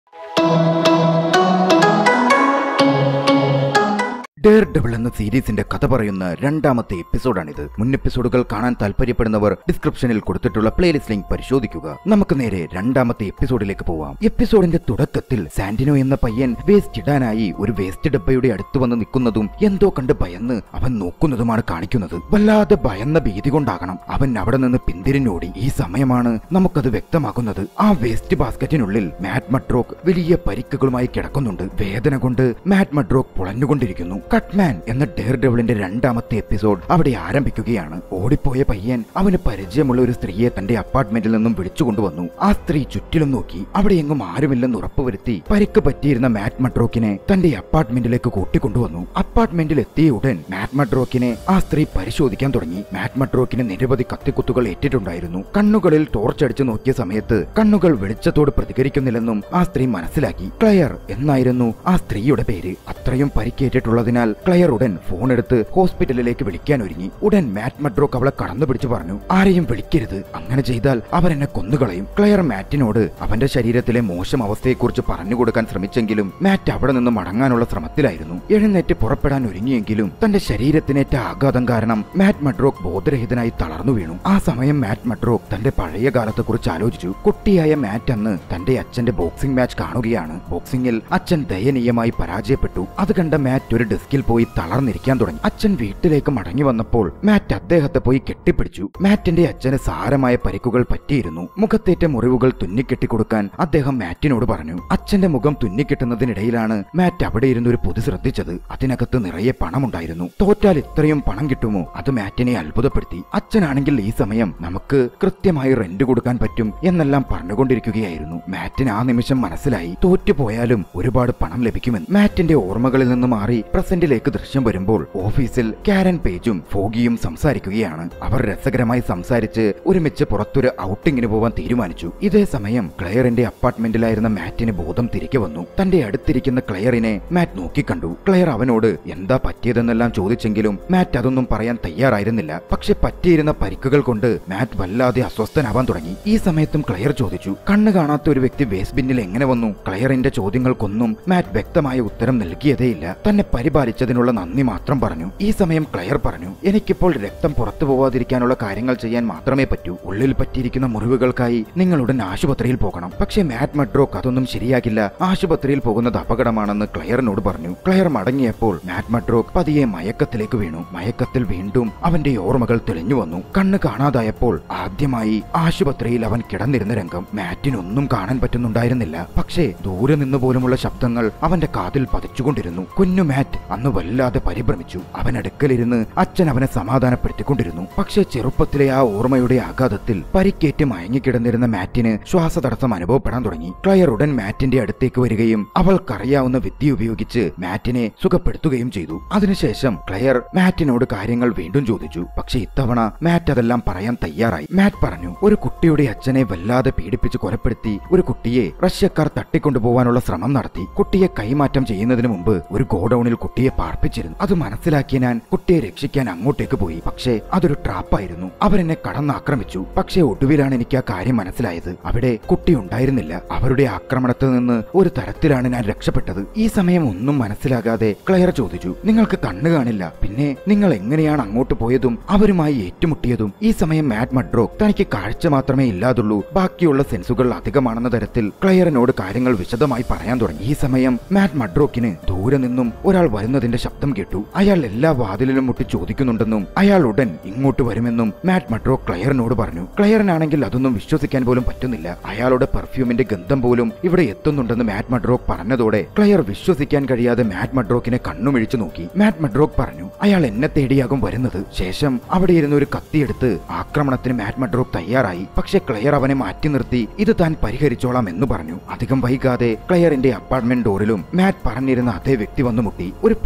dare double എന്ന സീരീസിന്റെ കഥ പറയുന്ന രണ്ടാമത്തെ എപ്പിസോഡാണിത് മുൻ എപ്പിസോഡുകൾ കാണാൻ താല്പര്യപ്പെടുന്നവർ ഡിസ്ക്രിപ്ഷനിൽ കൊടുത്തിട്ടുള്ള പ്ലേലിസ്റ്റ് ലിങ്ക് പരിശോധിക്കുക നമുക്ക് നേരെ രണ്ടാമത്തെ എപ്പിസോഡിലേക്ക് പോവാം എപ്പിസോഡിന്റെ തുടക്കത്തിൽ സാന്റിനോ എന്ന പയ്യൻ വേസ്റ്റ് ഇടാനായി ഒരു വേസ്റ്റ് ഡബ്ബയുടെ അടുത്ത് വന്ന് നിൽക്കുന്നതും എന്തോ കണ്ട് ഭയന്ന് അവൻ നോക്കുന്നതുമാണ് കാണിക്കുന്നത് വല്ലാതെ ഭയന്ന ഭീതി കൊണ്ടാകണം അവൻ അവിടെ നിന്ന് പിന്തിരിഞ്ഞോടി ഈ സമയമാണ് നമുക്കത് വ്യക്തമാക്കുന്നത് ആ വേസ്റ്റ് ബാസ്ക്കറ്റിനുള്ളിൽ മാറ്റ് മഡ്രോക്ക് വലിയ പരിക്കുകളുമായി കിടക്കുന്നുണ്ട് വേദന കൊണ്ട് മാറ്റ് മഡ്രോക്ക് പുളഞ്ഞുകൊണ്ടിരിക്കുന്നു കട്ട്മാൻ എന്ന ഡെയർ ഡെവിളിന്റെ രണ്ടാമത്തെ എപ്പിസോഡ് അവിടെ ആരംഭിക്കുകയാണ് ഓടിപ്പോയ പയ്യൻ അവന് പരിചയമുള്ള ഒരു സ്ത്രീയെ തന്റെ അപ്പാർട്ട്മെന്റിൽ നിന്നും വിളിച്ചുകൊണ്ടുവന്നു ആ സ്ത്രീ ചുറ്റിലും നോക്കി അവിടെ എങ്ങും ആരുമില്ലെന്ന് ഉറപ്പുവരുത്തി പരിക്ക് പറ്റിയിരുന്ന മാറ്റ് മഡ്രോക്കിനെ തന്റെ അപ്പാർട്ട്മെന്റിലേക്ക് കൂട്ടിക്കൊണ്ടുവന്നു അപ്പാർട്ട്മെന്റിൽ എത്തിയ ഉടൻ മാറ്റ് മഡ്രോക്കിനെ ആ സ്ത്രീ പരിശോധിക്കാൻ തുടങ്ങി മാറ്റ് മഡ്രോക്കിന് നിരവധി കത്തിക്കുത്തുകൾ ഏറ്റിട്ടുണ്ടായിരുന്നു കണ്ണുകളിൽ ടോർച്ചടിച്ചു നോക്കിയ സമയത്ത് കണ്ണുകൾ വെളിച്ചത്തോട് പ്രതികരിക്കുന്നില്ലെന്നും ആ സ്ത്രീ മനസ്സിലാക്കി ക്ലയർ എന്നായിരുന്നു ആ സ്ത്രീയുടെ പേര് അത്രയും പരിക്കേറ്റിട്ടുള്ളതിനാൽ ക്ലയർ ഉടൻ ഫോൺ എടുത്ത് ഹോസ്പിറ്റലിലേക്ക് വിളിക്കാൻ ഒരുങ്ങി ഉടൻ മാറ്റ് മഡ്രോക്ക് അവളെ കടന്നു പിടിച്ചു പറഞ്ഞു ആരെയും വിളിക്കരുത് അങ്ങനെ ചെയ്താൽ അവൻ എന്നെ കൊന്നുകളയും ക്ലയർ മാറ്റിനോട് അവന്റെ ശരീരത്തിലെ മോശം അവസ്ഥയെക്കുറിച്ച് പറഞ്ഞുകൊടുക്കാൻ ശ്രമിച്ചെങ്കിലും മാറ്റ് അവിടെ നിന്ന് മടങ്ങാനുള്ള ശ്രമത്തിലായിരുന്നു എഴുന്നേറ്റ് പുറപ്പെടാൻ ഒരുങ്ങിയെങ്കിലും തന്റെ ശരീരത്തിനേറ്റ ആഘാതം കാരണം മാറ്റ് മഡ്രോക്ക് ബോധരഹിതനായി തളർന്നു വീണു ആ സമയം മാറ്റ് മഡ്രോക്ക് തന്റെ പഴയ കാലത്തെക്കുറിച്ച് ആലോചിച്ചു കുട്ടിയായ മാറ്റ് അന്ന് തന്റെ അച്ഛന്റെ ബോക്സിംഗ് മാച്ച് കാണുകയാണ് ബോക്സിംഗിൽ അച്ഛൻ ദയനീയമായി പരാജയപ്പെട്ടു അത് കണ്ട മാറ്റ് ഒരു ഡെസ്കിൽ പോയി തളർന്നിരിക്കാൻ തുടങ്ങി അച്ഛൻ വീട്ടിലേക്ക് മടങ്ങി വന്നപ്പോൾ മാറ്റ് അദ്ദേഹത്തെ പോയി കെട്ടിപ്പിടിച്ചു മാറ്റിന്റെ അച്ഛന് സാരമായ പരിക്കുകൾ പറ്റിയിരുന്നു മുഖത്തേറ്റ മുറിവുകൾ തുന്നിക്കെട്ടിക്കൊടുക്കാൻ അദ്ദേഹം മാറ്റിനോട് പറഞ്ഞു അച്ഛന്റെ മുഖം തുന്നിക്കെട്ടുന്നതിനിടയിലാണ് മാറ്റ് അവിടെ ഇരുന്ന് ഒരു പൊതു ശ്രദ്ധിച്ചത് അതിനകത്ത് നിറയെ പണമുണ്ടായിരുന്നു തോറ്റാൽ ഇത്രയും പണം കിട്ടുമോ അത് മാറ്റിനെ അത്ഭുതപ്പെടുത്തി അച്ഛനാണെങ്കിൽ ഈ സമയം നമുക്ക് കൃത്യമായി റെന്റ് കൊടുക്കാൻ പറ്റും എന്നെല്ലാം പറഞ്ഞുകൊണ്ടിരിക്കുകയായിരുന്നു മാറ്റിന് ആ നിമിഷം മനസ്സിലായി തോറ്റുപോയാലും ഒരുപാട് പണം ലഭിക്കുമെന്ന് മാറ്റിന്റെ ഓർമ്മകളിൽ നിന്ന് മാറി പ്രസന്റിലേക്ക് ദൃശ്യം വരുമ്പോൾ ഓഫീസിൽ കാരൻ പേജും ഫോഗിയും സംസാരിക്കുകയാണ് അവർ രസകരമായി സംസാരിച്ച് ഒരുമിച്ച് പുറത്തൊരു ഔട്ടിങ്ങിന് പോവാൻ തീരുമാനിച്ചു ഇതേ സമയം ക്ലെയറിന്റെ അപ്പാർട്ട്മെന്റിലായിരുന്ന മാറ്റിന് ബോധം തിരികെ വന്നു തന്റെ അടുത്തിരിക്കുന്ന ക്ലെയറിനെ മാറ്റ് നോക്കിക്കണ്ടു ക്ലെയർ അവനോട് എന്താ പറ്റിയതെന്നെല്ലാം ചോദിച്ചെങ്കിലും മാറ്റ് അതൊന്നും പറയാൻ തയ്യാറായിരുന്നില്ല പക്ഷെ പറ്റിയിരുന്ന പരിക്കുകൾ കൊണ്ട് മാറ്റ് വല്ലാതെ അസ്വസ്ഥനാവാൻ തുടങ്ങി ഈ സമയത്തും ക്ലെയർ ചോദിച്ചു കണ്ണ് കാണാത്ത ഒരു വ്യക്തി വേസ്റ്റ് ബിന്നിൽ എങ്ങനെ വന്നു ക്ലെയറിന്റെ ചോദ്യങ്ങൾക്കൊന്നും മാറ്റ് വ്യക്തമായ ഉത്തരം നൽകിയതേയില്ല തന്നെ പരിപാലിച്ചതിനുള്ള നന്ദി മാത്രം പറഞ്ഞു ഈ സമയം ക്ലെയർ പറഞ്ഞു എനിക്കിപ്പോൾ രക്തം പുറത്തു പോവാതിരിക്കാനുള്ള കാര്യങ്ങൾ ചെയ്യാൻ മാത്രമേ പറ്റൂ ഉള്ളിൽ പറ്റിയിരിക്കുന്ന മുറിവുകൾക്കായി നിങ്ങൾ ഉടൻ ആശുപത്രിയിൽ പോകണം പക്ഷേ മാറ്റ് മഡ്രോക്ക് അതൊന്നും ശരിയാകില്ല ആശുപത്രിയിൽ പോകുന്നത് അപകടമാണെന്ന് ക്ലെയറിനോട് പറഞ്ഞു ക്ലെയർ മടങ്ങിയപ്പോൾ മാറ്റ് മഡ്രോക്ക് പതിയെ മയക്കത്തിലേക്ക് വീണു മയക്കത്തിൽ വീണ്ടും അവന്റെ ഓർമ്മകൾ തെളിഞ്ഞു വന്നു കണ്ണ് കാണാതായപ്പോൾ ആദ്യമായി ആശുപത്രിയിൽ അവൻ കിടന്നിരുന്ന രംഗം മാറ്റിനൊന്നും കാണാൻ പറ്റുന്നുണ്ടായിരുന്നില്ല പക്ഷേ ദൂരെ നിന്ന് പോലുമുള്ള ശബ്ദങ്ങൾ അവന്റെ കാതിൽ പതിച്ചുകൊണ്ടിരുന്നു കുഞ്ഞു മാറ്റ് അന്ന് വല്ലാതെ പരിഭ്രമിച്ചു അവൻ അടുക്കലിരുന്ന് അച്ഛൻ അവനെ സമാധാനപ്പെടുത്തിക്കൊണ്ടിരുന്നു പക്ഷേ ചെറുപ്പത്തിലെ ആ ഓർമ്മയുടെ ആഘാതത്തിൽ പരിക്കേറ്റ് മയങ്ങിക്കിടന്നിരുന്ന മാറ്റിന് ശ്വാസതടസ്സം അനുഭവപ്പെടാൻ തുടങ്ങി ക്ലയർ ഉടൻ മാറ്റിന്റെ അടുത്തേക്ക് വരികയും അവൾക്കറിയാവുന്ന വിദ്യ ഉപയോഗിച്ച് മാറ്റിനെ സുഖപ്പെടുത്തുകയും ചെയ്തു അതിനുശേഷം ക്ലയർ മാറ്റിനോട് കാര്യങ്ങൾ വീണ്ടും ചോദിച്ചു പക്ഷേ ഇത്തവണ മാറ്റ് അതെല്ലാം പറയാൻ തയ്യാറായി മാറ്റ് പറഞ്ഞു ഒരു കുട്ടിയുടെ അച്ഛനെ വല്ലാതെ പീഡിപ്പിച്ച് കൊലപ്പെടുത്തി ഒരു കുട്ടിയെ റഷ്യക്കാർ തട്ടിക്കൊണ്ടുപോകാനുള്ള ശ്രമം നടത്തി കുട്ടിയെ കൈമാറ്റം ചെയ്യുന്നതിന് മുമ്പ് ഒരു ഗോഡൌണിൽ കുട്ടിയെ പാർപ്പിച്ചിരുന്നു അത് മനസ്സിലാക്കിയ ഞാൻ കുട്ടിയെ രക്ഷിക്കാൻ അങ്ങോട്ടേക്ക് പോയി പക്ഷേ അതൊരു ട്രാപ്പായിരുന്നു അവരെന്നെ കടന്നാക്രമിച്ചു പക്ഷേ ഒടുവിലാണ് എനിക്ക് ആ കാര്യം മനസ്സിലായത് അവിടെ കുട്ടി ഉണ്ടായിരുന്നില്ല അവരുടെ ആക്രമണത്തിൽ നിന്ന് ഒരു തരത്തിലാണ് ഞാൻ രക്ഷപ്പെട്ടത് ഈ സമയം ഒന്നും മനസ്സിലാകാതെ ക്ലെയർ ചോദിച്ചു നിങ്ങൾക്ക് കണ്ണു കാണില്ല പിന്നെ നിങ്ങൾ എങ്ങനെയാണ് അങ്ങോട്ട് പോയതും അവരുമായി ഏറ്റുമുട്ടിയതും ഈ സമയം മാറ്റ് മഡ്രോക്ക് തനിക്ക് കാഴ്ച മാത്രമേ ഇല്ലാതുള്ളൂ ബാക്കിയുള്ള സെൻസുകൾ അധികമാണെന്ന തരത്തിൽ ക്ലെയറിനോട് കാര്യങ്ങൾ വിശദമായി പറയാൻ തുടങ്ങി ഈ സമയം മാറ്റ് മഡ്രോക്കിന് ദൂരെ നിന്നും ഒരാൾ വരുന്നതിന്റെ ശബ്ദം കേട്ടു അയാൾ എല്ലാ വാതിലിലും മുട്ടി ചോദിക്കുന്നുണ്ടെന്നും അയാൾ ഉടൻ ഇങ്ങോട്ട് വരുമെന്നും മാറ്റ് മഡ്രോക്ക് ക്ലെയറിനോട് പറഞ്ഞു ക്ലെയറിനാണെങ്കിൽ അതൊന്നും വിശ്വസിക്കാൻ പോലും പറ്റുന്നില്ല അയാളുടെ പെർഫ്യൂമിന്റെ ഗന്ധം പോലും ഇവിടെ എത്തുന്നുണ്ടെന്ന് മാറ്റ് മഡ്രോക്ക് പറഞ്ഞതോടെ ക്ലെയർ വിശ്വസിക്കാൻ കഴിയാതെ മാറ്റ് മഡ്രോക്കിനെ കണ്ണുമിഴിച്ചു നോക്കി മാറ്റ് മഡ്രോക്ക് പറഞ്ഞു അയാൾ എന്നെ തേടിയാകും വരുന്നത് ശേഷം അവിടെ ഇരുന്ന് ഒരു കത്തിയെടുത്ത് ആക്രമണത്തിന് മാറ്റ് മഡ്രോക്ക് തയ്യാറായി പക്ഷെ ക്ലെയർ അവനെ മാറ്റി നിർത്തി ഇത് താൻ പരിഹരിച്ചോളാം എന്ന് പറഞ്ഞു അധികം വൈകാതെ ക്ലെയറിന്റെ അപ്പാർട്ട്മെന്റ് ഡോറിലും മാറ്റ് പറഞ്ഞിരുന്ന അതേ വ്യക്തി വന്നു മുട്ടി ഒരു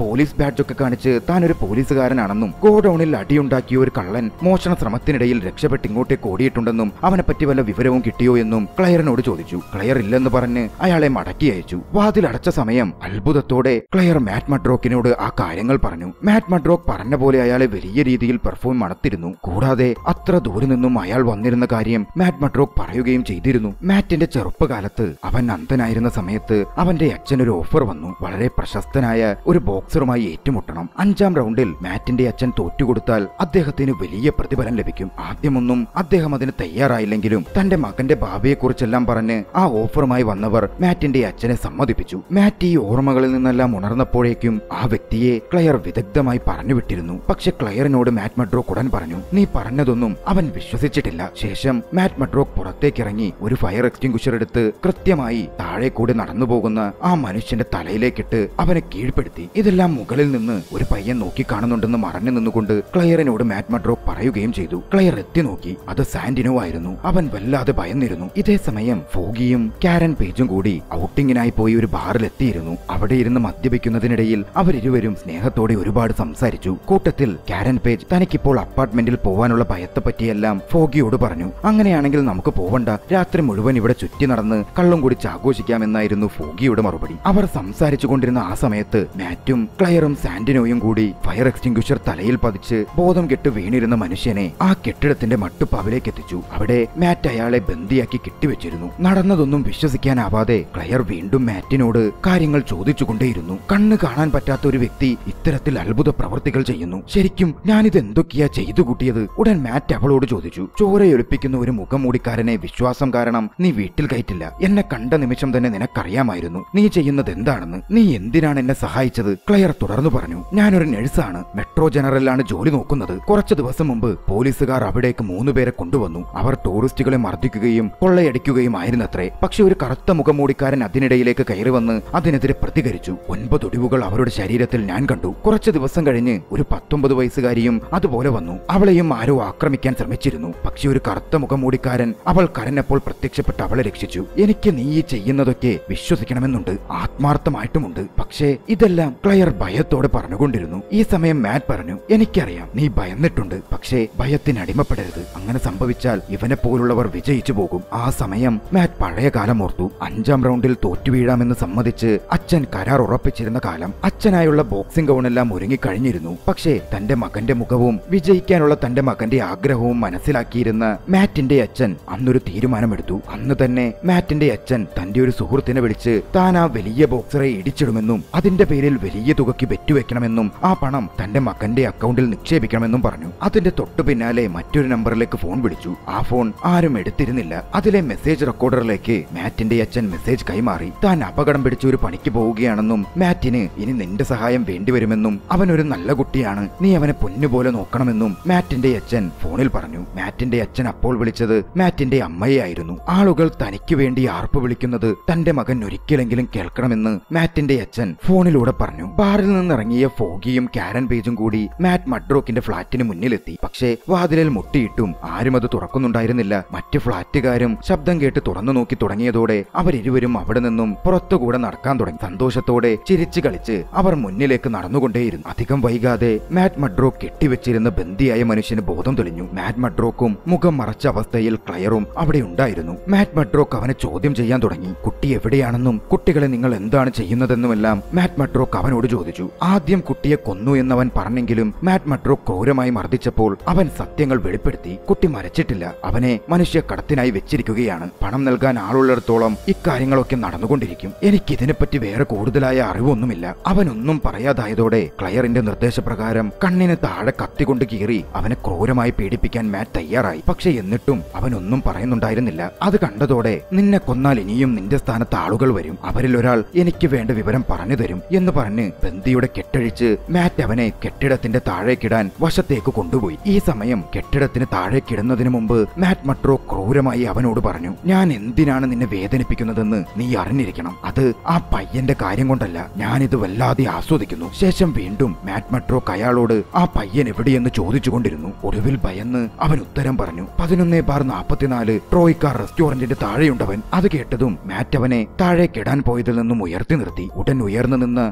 പോലീസ് ബാഡ്ജൊക്കെ കാണിച്ച് താൻ ഒരു പോലീസുകാരനാണെന്നും ഗോഡൌണിൽ അടിയുണ്ടാക്കിയ ഒരു കള്ളൻ മോഷണ ശ്രമത്തിനിടയിൽ രക്ഷപ്പെട്ട് ഇങ്ങോട്ടേക്ക് ഓടിയിട്ടുണ്ടെന്നും അവനെ പറ്റി വല്ല വിവരവും കിട്ടിയോ എന്നും ക്ലയറിനോട് ചോദിച്ചു ക്ലയർ ഇല്ലെന്ന് പറഞ്ഞ് അയാളെ മടക്കി അയച്ചു വാതിൽ അടച്ച സമയം അത്ഭുതത്തോടെ ക്ലയർ മാറ്റ് മഡ്രോക്കിനോട് ആ കാര്യങ്ങൾ പറഞ്ഞു മാറ്റ് മഡ്രോക്ക് പറഞ്ഞ പോലെ അയാളെ വലിയ രീതിയിൽ പെർഫോം മണത്തിരുന്നു കൂടാതെ അത്ര ദൂരെ നിന്നും അയാൾ വന്നിരുന്ന കാര്യം മാറ്റ് മഡ്രോക്ക് പറയുകയും ചെയ്തിരുന്നു മാറ്റിന്റെ ചെറുപ്പകാലത്ത് അവൻ അന്ധനായിരുന്ന സമയത്ത് അവന്റെ അച്ഛൻ ഒരു ഓഫർ വന്നു വളരെ പ്രശസ്തനായ ഒരു ബോക്സറുമായി ഏറ്റുമുട്ടണം അഞ്ചാം റൗണ്ടിൽ മാറ്റിന്റെ അച്ഛൻ തോറ്റുകൊടുത്താൽ അദ്ദേഹത്തിന് വലിയ പ്രതിഫലം ലഭിക്കും ആദ്യമൊന്നും അദ്ദേഹം അതിന് തയ്യാറായില്ലെങ്കിലും തന്റെ മകന്റെ ഭാവിയെക്കുറിച്ചെല്ലാം പറഞ്ഞ് ആ ഓഫറുമായി വന്നവർ മാറ്റിന്റെ അച്ഛനെ സമ്മതിപ്പിച്ചു മാറ്റ് ഈ ഓർമ്മകളിൽ നിന്നെല്ലാം ഉണർന്നപ്പോഴേക്കും ആ വ്യക്തിയെ ക്ലയർ വിദഗ്ധമായി പറഞ്ഞു വിട്ടിരുന്നു പക്ഷെ ക്ലയറിനോട് മാറ്റ് മഡ്രോക്ക് ഉടൻ പറഞ്ഞു നീ പറഞ്ഞതൊന്നും അവൻ വിശ്വസിച്ചിട്ടില്ല ശേഷം മാറ്റ് മഡ്രോക്ക് പുറത്തേക്കിറങ്ങി ഒരു ഫയർ എക്സ്റ്റിംഗ്വിഷർ എടുത്ത് കൃത്യമായി താഴെ കൂടി നടന്നു പോകുന്ന ആ മനുഷ്യന്റെ തലയിലേക്കിട്ട് അവനെ കീഴ്പ്പെടുത്തി ഇതെല്ലാം മുകളിൽ നിന്ന് ഒരു പയ്യൻ നോക്കി കാണുന്നുണ്ടെന്ന് മറഞ്ഞു നിന്നുകൊണ്ട് ക്ലയറിനോട് മാറ്റ് മഡ്രോക്ക് പറയുകയും ചെയ്തു ക്ലയർ എത്തി നോക്കി അത് സാന്റിനോ ആയിരുന്നു അവൻ വല്ലാതെ ഭയന്നിരുന്നു ഇതേ സമയം ഫോഗിയും കാരൻ പേജും കൂടി ഔട്ടിങ്ങിനായി പോയി ഒരു ബാറിൽ എത്തിയിരുന്നു അവിടെ ഇരുന്ന് മദ്യപിക്കുന്നതിനിടയിൽ അവരിരുവരും സ്നേഹത്തോടെ ഒരുപാട് സംസാരിച്ചു കൂട്ടത്തിൽ കാരൻ പേജ് തനിക്കിപ്പോൾ അപ്പാർട്ട്മെന്റിൽ പോവാനുള്ള ഭയത്തെ പറ്റിയെല്ലാം ഫോഗിയോട് പറഞ്ഞു അങ്ങനെയാണെങ്കിൽ നമുക്ക് പോവണ്ട രാത്രി മുഴുവൻ ഇവിടെ ചുറ്റി നടന്ന് കള്ളം കുടിച്ച് ആഘോഷിക്കാമെന്നായിരുന്നു ഫോഗിയുടെ മറുപടി അവർ സംസാരിച്ചു കൊണ്ടിരുന്ന ആ സമയത്ത് മാറ്റും ക്ലയറും സാന്റിനോയും കൂടി ഫയർ എക്സ്റ്റിംഗ്വിഷർ തലയിൽ പതിച്ച് ബോധം കെട്ട് വീണിരുന്ന മനുഷ്യനെ ആ കെട്ടിടത്തിന്റെ മട്ടുപ്പാവിലേക്ക് എത്തിച്ചു അവിടെ മാറ്റ് അയാളെ ബന്ദിയാക്കി കെട്ടിവെച്ചിരുന്നു നടന്നതൊന്നും വിശ്വസിക്കാനാവാതെ ക്ലയർ വീണ്ടും മാറ്റിനോട് കാര്യങ്ങൾ ചോദിച്ചുകൊണ്ടേയിരുന്നു കണ്ണ് കാണാൻ പറ്റാത്ത ഒരു വ്യക്തി ഇത്തരത്തിൽ അത്ഭുത പ്രവൃത്തികൾ ചെയ്യുന്നു ശരിക്കും ഞാനിത് എന്തൊക്കെയാ ചെയ്തു കൂട്ടിയത് ഉടൻ മാറ്റ് അവളോട് ചോദിച്ചു ചോരയൊലിപ്പിക്കുന്ന ഒരു മുഖംമൂടിക്കാരനെ വിശ്വാസം കാരണം നീ വീട്ടിൽ കയറ്റില്ല എന്നെ കണ്ട നിമിഷം തന്നെ നിനക്കറിയാമായിരുന്നു നീ ചെയ്യുന്നത് എന്താണെന്ന് നീ എന്തിനാണ് എന്നെ സഹായിച്ചത് ക്ലയർ തുടർന്നു പറഞ്ഞു ഞാനൊരു നഴ്സാണ് മെട്രോ ജനറലാണ് ജോലി നോക്കുന്നത് കുറച്ചു ദിവസം മുമ്പ് പോലീസുകാർ അവിടേക്ക് മൂന്നുപേരെ കൊണ്ടുവന്നു അവർ ടൂറിസ്റ്റുകളെ മർദ്ദിക്കുകയും കൊള്ളയടിക്കുകയുമായിരുന്നത്രേ പക്ഷെ ഒരു കറുത്ത മുഖംമൂടിക്കാരൻ അതിനിടയിലേക്ക് കയറി വന്ന് അതിനെതിരെ പ്രതികരിച്ചു ഒൻപത് ഒടിവുകൾ അവരുടെ ശരീരത്തിൽ ഞാൻ കണ്ടു കുറച്ചു ദിവസം കഴിഞ്ഞ് ഒരു പത്തൊമ്പത് വയസ്സുകാരിയും അതുപോലെ വന്നു അവളെയും ആരോ ആക്രമിക്കാൻ ശ്രമിച്ചിരുന്നു പക്ഷെ ഒരു കറുത്ത മുഖംമൂടിക്കാരൻ അവൾ കരഞ്ഞപ്പോൾ പ്രത്യക്ഷപ്പെട്ട് അവളെ രക്ഷിച്ചു എനിക്ക് നീ ഈ ചെയ്യുന്നതൊക്കെ വിശ്വസിക്കണമെന്നുണ്ട് ആത്മാർത്ഥമായിട്ടുമുണ്ട് പക്ഷേ ഇതെല്ലാം ക്ലയർ ഭയത്തോടെ പറഞ്ഞുകൊണ്ടിരുന്നു ഈ സമയം മാറ്റ് പറഞ്ഞു എനിക്കറിയാം നീ ഭയന്നിട്ടുണ്ട് പക്ഷേ ഭയത്തിന് അടിമപ്പെടരുത് അങ്ങനെ സംഭവിച്ചാൽ ഇവനെ പോലുള്ളവർ വിജയിച്ചു പോകും ആ സമയം മാറ്റ് പഴയ കാലം ഓർത്തു അഞ്ചാം റൗണ്ടിൽ തോറ്റുവീഴാമെന്ന് സമ്മതിച്ച് അച്ഛൻ കരാർ ഉറപ്പിച്ചിരുന്ന കാലം അച്ഛനായുള്ള ബോക്സിംഗ് ഗൗണെല്ലാം ഒരുങ്ങിക്കഴിഞ്ഞിരുന്നു പക്ഷേ തന്റെ മകന്റെ മുഖവും വിജയിക്കാനുള്ള തന്റെ മകന്റെ ആഗ്രഹവും മനസ്സിലാക്കിയിരുന്ന മാറ്റിന്റെ അച്ഛൻ അന്നൊരു തീരുമാനമെടുത്തു അന്ന് തന്നെ മാറ്റിന്റെ അച്ഛൻ തന്റെ ഒരു സുഹൃത്തിനെ വിളിച്ച് താൻ ആ വലിയ ബോക്സറെ ഇടിച്ചിടുമെന്നും അതിന്റെ പേരിൽ വലിയ തുകയ്ക്ക് ബെറ്റുവെക്കണമെന്നും ആ പണം തന്റെ മകന്റെ അക്കൗണ്ടിൽ നിക്ഷേപിക്കണമെന്നും പറഞ്ഞു അതിന്റെ തൊട്ടു പിന്നാലെ മറ്റൊരു നമ്പറിലേക്ക് ഫോൺ വിളിച്ചു ആ ഫോൺ ആരും എടുത്തിരുന്നില്ല അതിലെ മെസ്സേജ് റെക്കോർഡറിലേക്ക് മാറ്റിന്റെ അച്ഛൻ മെസ്സേജ് കൈമാറി താൻ അപകടം പിടിച്ച ഒരു പണിക്ക് പോവുകയാണെന്നും മാറ്റിന് ഇനി നിന്റെ സഹായം വേണ്ടിവരുമെന്നും അവൻ ഒരു നല്ല കുട്ടിയാണ് നീ അവനെ പൊന്നുപോലെ നോക്കണമെന്നും മാറ്റിന്റെ അച്ഛൻ ഫോണിൽ പറഞ്ഞു മാറ്റിന്റെ അച്ഛൻ അപ്പോൾ വിളിച്ചത് മാറ്റിന്റെ അമ്മയെയായിരുന്നു ആളുകൾ തനിക്ക് വേണ്ടി ആർപ്പ് വിളിക്കുന്നത് തന്റെ മകൻ ഒരിക്കലെങ്കിലും കേൾക്കണമെന്ന് മാറ്റിന്റെ അച്ഛൻ ഫോണിലൂടെ പറഞ്ഞു ബാറിൽ നിന്നിറങ്ങിയ ഫോഗിയും കാരൻ പേജും കൂടി മാറ്റ് മഡ്രോക്കിന്റെ ഫ്ളാറ്റിന് മുന്നിലെത്തി പക്ഷേ വാതിലിൽ മുട്ടിയിട്ടും ആരും അത് തുറക്കുന്നുണ്ടായിരുന്നില്ല മറ്റ് ഫ്ളാറ്റുകാരും ശബ്ദം കേട്ട് തുറന്നു നോക്കി തുടങ്ങിയതോടെ അവരിരുവരും അവിടെ നിന്നും പുറത്തുകൂടെ നടക്കാൻ തുടങ്ങി സന്തോഷത്തോടെ ചിരിച്ചു കളിച്ച് അവർ മുന്നിലേക്ക് നടന്നുകൊണ്ടേയിരുന്നു അധികം വൈകാതെ മാറ്റ് മഡ്രോക്ക് കെട്ടിവെച്ചിരുന്ന ബന്ദിയായ മനുഷ്യന് ബോധം തെളിഞ്ഞു മാറ്റ് മഡ്രോക്കും മുഖം മറച്ച അവസ്ഥയിൽ ക്ലയറും അവിടെ ഉണ്ടായിരുന്നു മാറ്റ് മഡ്രോക്ക് അവനെ ചോദ്യം ചെയ്യാൻ തുടങ്ങി കുട്ടി എവിടെയാണെന്നും കുട്ടികളെ നിങ്ങൾ എന്താണ് ചെയ്യുന്നതെന്നുമെല്ലാം മാറ്റ് മഡ്രോക്ക് അവനോട് ചോദിച്ചു ആദ്യം കുട്ടിയെ കൊന്നു എന്നവൻ പറഞ്ഞെങ്കിലും മാറ്റ് മഡ്രോക്ക് ക്രൂരമായി മർദ്ദിച്ചപ്പോൾ അവൻ സത്യങ്ങൾ വെളിപ്പെടുത്തി കുട്ടി മരിച്ചിട്ടില്ല അവനെ മനുഷ്യ കടത്തിനായി വെച്ചിരിക്കുകയാണ് പണം നൽകാൻ ആളുള്ളിടത്തോളം ഇക്കാര്യങ്ങളൊക്കെ നടന്നുകൊണ്ടിരിക്കും എനിക്കിതിനെപ്പറ്റി വേറെ കൂടുതലായ അറിവൊന്നുമില്ല അവനൊന്നും പറയാതായതോടെ ക്ലയറിന്റെ നിർദ്ദേശപ്രകാരം കണ്ണിന് താഴെ കത്തികൊണ്ട് കീറി അവനെ ക്രൂരമായി പീഡിപ്പിക്കാൻ മാറ്റ് തയ്യാറായി പക്ഷെ എന്നിട്ടും അവനൊന്നും പറയുന്നുണ്ടായിരുന്നില്ല അത് കണ്ടതോടെ നിന്നെ കൊന്നാൽ ഇനിയും നിന്റെ സ്ഥാനത്ത് ആളുകൾ വരും അവരിൽ ഒരാൾ എനിക്ക് വേണ്ട വിവരം പറഞ്ഞു തരും എന്ന് പറഞ്ഞ് ബന്ദിയുടെ കെട്ടഴിച്ച് മാറ്റ് അവനെ കെട്ടിടത്തിന്റെ താഴേക്കിടാൻ വശത്തേക്ക് കൊണ്ടുപോയി ഈ സമയം കെട്ടിടത്തിന് താഴേക്കിടുന്നതിന് മുമ്പ് മാറ്റ് മട്രോ ക്രൂരമായി അവനോട് പറഞ്ഞു ഞാൻ എന്തിനാണ് നിന്നെ വേദനിപ്പിക്കുന്നതെന്ന് നീ അറിഞ്ഞിരിക്കണം അത് ആ പയ്യന്റെ കാര്യം കൊണ്ടല്ല ഞാനിത് വല്ലാതെ ആസ്വദിക്കുന്നു ശേഷം വീണ്ടും മാറ്റ് മട്രോക്ക് അയാളോട് ആ പയ്യൻ എവിടെയെന്ന് ചോദിച്ചുകൊണ്ടിരുന്നു ഒടുവിൽ ഭയന്ന് അവൻ ഉത്തരം പറഞ്ഞു പതിനൊന്നേ ബാർ നാപ്പത്തിനാല് ട്രോയ്ക്കാർ റെസ്റ്റോറന്റിന്റെ താഴെയുണ്ടവൻ അത് കേട്ടതും മാറ്റ് അവനെ താഴേക്കിടാൻ പോയതിൽ നിന്നും ഉയർത്തി നിർത്തി ഉടൻ ഉയർന്നു നിന്ന് ആ മനുഷ്യൻ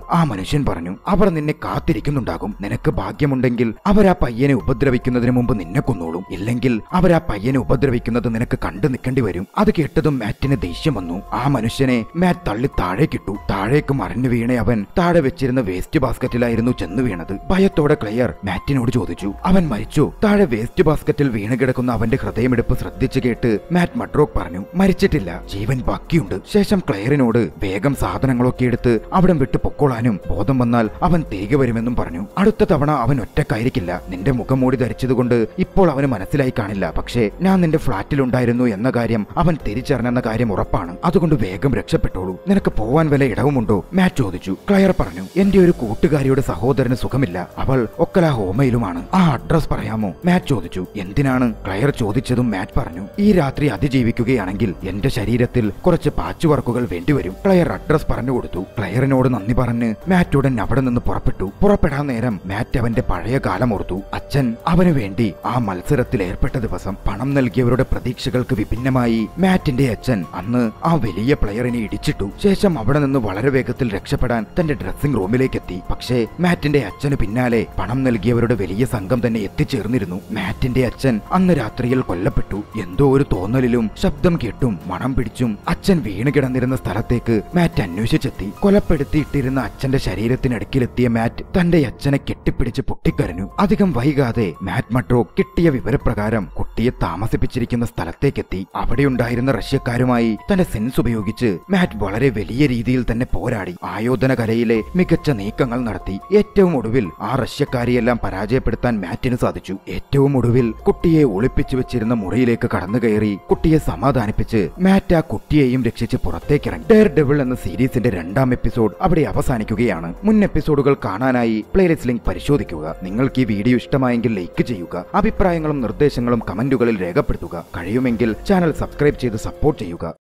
മനുഷ്യൻ പറഞ്ഞു അവർ നിന്നെ കാത്തിരിക്കുന്നുണ്ടാകും നിനക്ക് ഭാഗ്യമുണ്ടെങ്കിൽ അവർ ആ പയ്യനെ ഉപദ്രവിക്കുന്നതിന് മുമ്പ് നിന്നെ കൊന്നോളും ഇല്ലെങ്കിൽ അവർ ആ പയ്യനെ ഉപദ്രവിക്കുന്നത് നിനക്ക് കണ്ടു നിൽക്കേണ്ടി വരും അത് കേട്ടതും മാറ്റിന് ദേഷ്യം വന്നു ആ മനുഷ്യനെ മാറ്റ് തള്ളി താഴേക്കിട്ടു താഴേക്ക് മറിഞ്ഞു വീണ അവൻ താഴെ വെച്ചിരുന്ന വേസ്റ്റ് ബാസ്ക്കറ്റിലായിരുന്നു ചെന്ന് വീണത് ഭയത്തോടെ ക്ലെയർ മാറ്റിനോട് ചോദിച്ചു അവൻ മരിച്ചോ താഴെ വേസ്റ്റ് ബാസ്ക്കറ്റിൽ വീണ് കിടക്കുന്ന അവന്റെ ഹൃദയമിടിപ്പ് ശ്രദ്ധിച്ചു കേട്ട് മാറ്റ് മഡ്രോക്ക് പറഞ്ഞു മരിച്ചിട്ടില്ല ജീവൻ ബാക്കിയുണ്ട് ശേഷം ക്ലെയറിനോട് വേഗം സാധനങ്ങളൊക്കെ എടുത്ത് അവിടം വിട്ട് പൊക്കോളാനും ബോധം വന്നാൽ അവൻ തിരികെ വരുമെന്നും പറഞ്ഞു അടുത്ത തവണ അവൻ ഒറ്റക്കായിരിക്കില്ല നിന്റെ മുഖം മൂടി ധരിച്ചതുകൊണ്ട് ഇപ്പോൾ അവന് മനസ്സിലായി കാണില്ല പക്ഷേ ഞാൻ നിന്റെ ഫ്ളാറ്റിലുണ്ടായിരുന്നു എന്ന കാര്യം അവൻ തിരിച്ചറിഞ്ഞെന്ന കാര്യം ഉറപ്പാണ് അതുകൊണ്ട് വേഗം രക്ഷപ്പെട്ടോളൂ നിനക്ക് പോവാൻ വല്ല ഇടവുമുണ്ടോ മാറ്റ് ചോദിച്ചു ക്ലയർ പറഞ്ഞു എന്റെ ഒരു കൂട്ടുകാരിയുടെ സഹോദരന് സുഖമില്ല അവൾ ഒക്കലാഹോമയിലുമാണ് ആ അഡ്രസ് പറയാമോ മാറ്റ് ചോദിച്ചു എന്തിനാണ് ക്ലയർ ചോദിച്ചതും മാറ്റ് പറഞ്ഞു ഈ രാത്രി അതിജീവിക്കുകയാണെങ്കിൽ എന്റെ ശരീരത്തിൽ കുറച്ച് പാച്ച് വർക്കുകൾ വേണ്ടിവരും ക്ലയർ അഡ്രസ് പറഞ്ഞു കൊടുത്തു ക്ലയറിനോട് നന്ദി പറഞ്ഞ് മാറ്റ് ഉടൻ അവിടെ നിന്ന് പുറപ്പെട്ടു പുറപ്പെടാൻ നേരം മാറ്റ് അവന്റെ പഴയ കാലം ഓർത്തു അച്ഛൻ അവന് വേണ്ടി ആ മത്സരത്തിൽ ഏർപ്പെട്ട ദിവസം പണം നൽകിയവരുടെ പ്രതീക്ഷകൾക്ക് വിഭിന്നമായി മാറ്റിന്റെ അച്ഛൻ അന്ന് ആ വലിയ പ്ലെയറിനെ ഇടിച്ചിട്ടു ശേഷം അവിടെ നിന്ന് വളരെ വേഗത്തിൽ രക്ഷപ്പെടാൻ തന്റെ ഡ്രസ്സിംഗ് റൂമിലേക്ക് എത്തി പക്ഷേ മാറ്റിന്റെ അച്ഛന് പിന്നാലെ പണം നൽകിയവരുടെ വലിയ സംഘം തന്നെ എത്തിച്ചേർന്നിരുന്നു മാറ്റിന്റെ അച്ഛൻ അന്ന് രാത്രിയിൽ കൊല്ലപ്പെട്ടു എന്തോ ഒരു തോന്നലിലും ശബ്ദം കേട്ടും മണം പിടിച്ചും അച്ഛൻ വീണ് കിടന്നിരുന്ന സ്ഥലത്തേക്ക് മാറ്റ് അന്വേഷിച്ചെത്തി കൊലപ്പെടുത്തിയിട്ടിരുന്ന അച്ഛന്റെ ശരീരത്തിനടുക്കിലെത്തിയ മാറ്റ് തന്റെ അച്ഛനെ കെട്ടിപ്പിടിച്ച് പൊട്ടിക്കരഞ്ഞു അധികം വൈകാതെ മാറ്റ് മട്രോ കിട്ടിയ വിവരപ്രകാരം കുട്ടിയെ താമസിപ്പിച്ചിരിക്കുന്ന സ്ഥലത്തേക്കെത്തി അവിടെയുണ്ടായിരുന്ന റഷ്യക്കാരുമായി തന്റെ സെൻസ് ഉപയോഗിച്ച് മാറ്റ് വളരെ വലിയ രീതിയിൽ തന്നെ പോരാടി ആയോധന കലയിലെ മികച്ച നീക്കങ്ങൾ നടത്തി ഏറ്റവും ഒടുവിൽ ആ റഷ്യക്കാരെയെല്ലാം പരാജയപ്പെടുത്താൻ മാറ്റിന് സാധിച്ചു ഏറ്റവും ഒടുവിൽ കുട്ടിയെ ഒളിപ്പിച്ചു വെച്ചിരുന്ന മുറിയിലേക്ക് കടന്നു കയറി കുട്ടിയെ സമാധാനിപ്പിച്ച് മാറ്റ് ആ കുട്ടിയെയും രക്ഷിച്ച് പുറത്തേക്കിറങ്ങി ഡെയർ ഡെവിൾ എന്ന സീരീസിന്റെ രണ്ടാം എപ്പിസോഡ് അവിടെ അവസാനിക്കുകയാണ് മുൻ എപ്പിസോഡുകൾ കാണാനായി പ്ലേലിസ്റ്റ് ലിങ്ക് പരിശോധിക്കുക നിങ്ങൾക്ക് ഈ വീഡിയോ ഇഷ്ടമായെങ്കിൽ ലൈക്ക് ചെയ്യുക അഭിപ്രായങ്ങളും നിർദ്ദേശങ്ങളും കമന്റുകളിൽ രേഖപ്പെടുത്തുക കഴിയുമെങ്കിൽ ചാനൽ സബ്സ്ക്രൈബ് ചെയ്ത് സപ്പോർട്ട് ചെയ്യുക